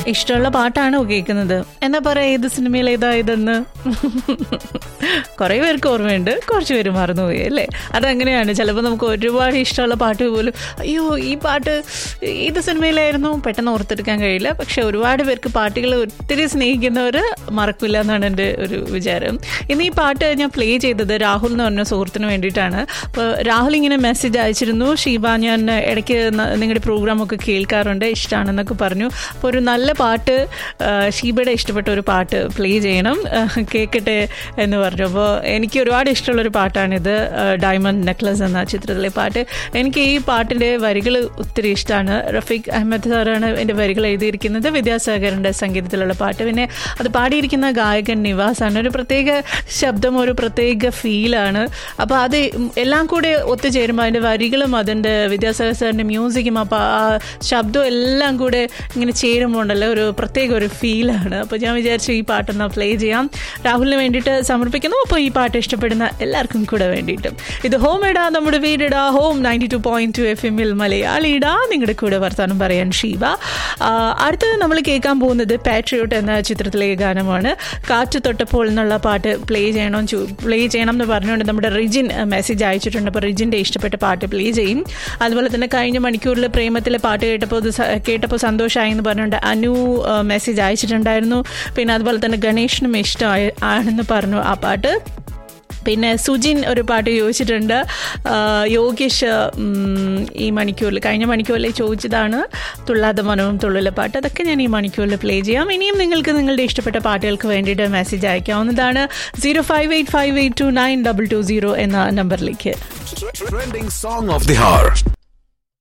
ഇഷ്ടമുള്ള പാട്ടാണോ കേൾക്കുന്നത് എന്നാ പറയാ ഏത് സിനിമയിൽ ഏതാ ഇതെന്ന് കുറേ പേർക്ക് ഓർമ്മയുണ്ട് കുറച്ച് പേര് മറന്നുപോയി അല്ലേ അതങ്ങനെയാണ് ചിലപ്പോൾ നമുക്ക് ഒരുപാട് ഇഷ്ടമുള്ള പാട്ട് പോലും അയ്യോ ഈ പാട്ട് ഏത് സിനിമയിലായിരുന്നു പെട്ടെന്ന് ഓർത്തെടുക്കാൻ കഴിയില്ല പക്ഷെ ഒരുപാട് പേർക്ക് പാട്ടുകൾ ഒത്തിരി സ്നേഹിക്കുന്നവർ മറക്കില്ല എന്നാണ് എൻ്റെ ഒരു വിചാരം ഇന്ന് ഈ പാട്ട് ഞാൻ പ്ലേ ചെയ്തത് രാഹുൽ എന്ന് പറഞ്ഞ സുഹൃത്തിന് വേണ്ടിയിട്ടാണ് അപ്പോൾ രാഹുൽ ഇങ്ങനെ മെസ്സേജ് അയച്ചിരുന്നു ഷീബ ഞാൻ ഇടയ്ക്ക് ന- നിങ്ങളുടെ പ്രോഗ്രാമൊക്കെ കേൾക്കാറുണ്ട് ഇഷ്ടമാണെന്നൊക്കെ പറഞ്ഞു അപ്പോൾ ഒരു നല്ല പാട്ട് ആ, ഷീബയുടെ ഇഷ്ടപ്പെട്ട ഒരു പാട്ട് പ്ലേ ചെയ്യണം ആ, കേൾക്കട്ടെ എന്ന് പറഞ്ഞു അപ്പോൾ എനിക്ക് ഒരുപാട് ഇഷ്ടമുള്ളൊരു പാട്ടാണിത് ആ, ഡയമണ്ട് നെക്ലസ് എന്ന ചിത്രത്തിലെ പാട്ട് എനിക്ക് ഈ പാട്ടിൻ്റെ വരികൾ ഒത്തിരി ഇഷ്ടമാണ് റഫീഖ് അഹമ്മദ് സാറാണ് എൻ്റെ വരികൾ എഴുതിയിരിക്കുന്നത് വിദ്യാസാഗറിൻ്റെ സംഗീതത്തിലുള്ള പാട്ട് പിന്നെ അത് പാടിയിരിക്കുന്ന ഗായകൻ നിവാസാണ് ഒരു പ്രത്യേക ശബ്ദം ഒരു പ്രത്യേക ഫീലാണ് അപ്പോൾ അത് എല്ലാം കൂടെ ഒത്തുചേരുമ്പോൾ അതിൻ്റെ വരികളും അതിൻ്റെ വിദ്യാസാഗർ സാറിൻ്റെ മ്യൂസിക്കും അപ്പോൾ ആ ശബ്ദവും എല്ലാം കൂടെ ഇങ്ങനെ ചേരുമ്പോൾ ഉണ്ടല്ലോ ഒരു പ്രത്യേക ഒരു ഫീലാണ് അപ്പോൾ ഞാൻ വിചാരിച്ചു ഈ പാട്ടൊന്ന് പ്ലേ ചെയ്യാം രാഹുലിന് വേണ്ടിയിട്ട് സമർപ്പിക്കുന്നു അപ്പോൾ ഈ പാട്ട് ഇഷ്ടപ്പെടുന്ന എല്ലാവർക്കും കൂടെ വേണ്ടിയിട്ടും ഇത് ഹോം ഇടാ നമ്മുടെ വീടിടാ home ninety two point two F എമ്മിൽ മലയാളിടാ നിങ്ങളുടെ കൂടെ വർത്താനം പറയാൻ ഷീബ ആ, അടുത്തത് നമ്മൾ കേൾക്കാൻ പോകുന്നത് പാട്രിയോട്ട് എന്ന ചിത്രത്തിലെ ഗാനമാണ് കാറ്റ് തൊട്ടപ്പോൾ എന്നുള്ള പാട്ട് പ്ലേ ചെയ്യണം പ്ലേ ചെയ്യണം എന്ന് പറഞ്ഞുകൊണ്ട് നമ്മുടെ റിജിൻ മെസ്സേജ് അയച്ചിട്ടുണ്ട് അപ്പോൾ റിജിൻ്റെ ഇഷ്ടപ്പെട്ട പാട്ട് പ്ലേ ചെയ്യും അതുപോലെ തന്നെ കഴിഞ്ഞ മണിക്കൂറിൽ പ്രേമത്തിലെ പാട്ട് കേട്ടപ്പോൾ ഇത് സ- കേട്ടപ്പോൾ സന്തോഷമായി എന്ന് പറഞ്ഞുകൊണ്ട് അനു മെസ്സേജ് അയച്ചിട്ടുണ്ടായിരുന്നു പിന്നെ അതുപോലെ തന്നെ ഗണേഷിനും ഇഷ്ടമായി ആണെന്ന് പറഞ്ഞു ആ പാട്ട് പിന്നെ സുജിൻ ഒരു പാട്ട് ചോദിച്ചിട്ടുണ്ട് ആ, യോഗേഷ് ഉം, ഈ മണിക്കൂറിൽ കഴിഞ്ഞ മണിക്കൂറിൽ ചോദിച്ചതാണ് തുള്ളാതെ മനവും തുള്ളിലെ പാട്ട് അതൊക്കെ ഞാൻ ഈ മണിക്കൂറിൽ പ്ലേ ചെയ്യാം ഇനിയും നിങ്ങൾക്ക് നിങ്ങളുടെ ഇഷ്ടപ്പെട്ട പാട്ടുകൾക്ക് വേണ്ടിയിട്ട് മെസ്സേജ് അയക്കാവുന്നതാണ് zero five eight five eight two nine double two zero എന്ന നമ്പറിലേക്ക് Trending song of the hour.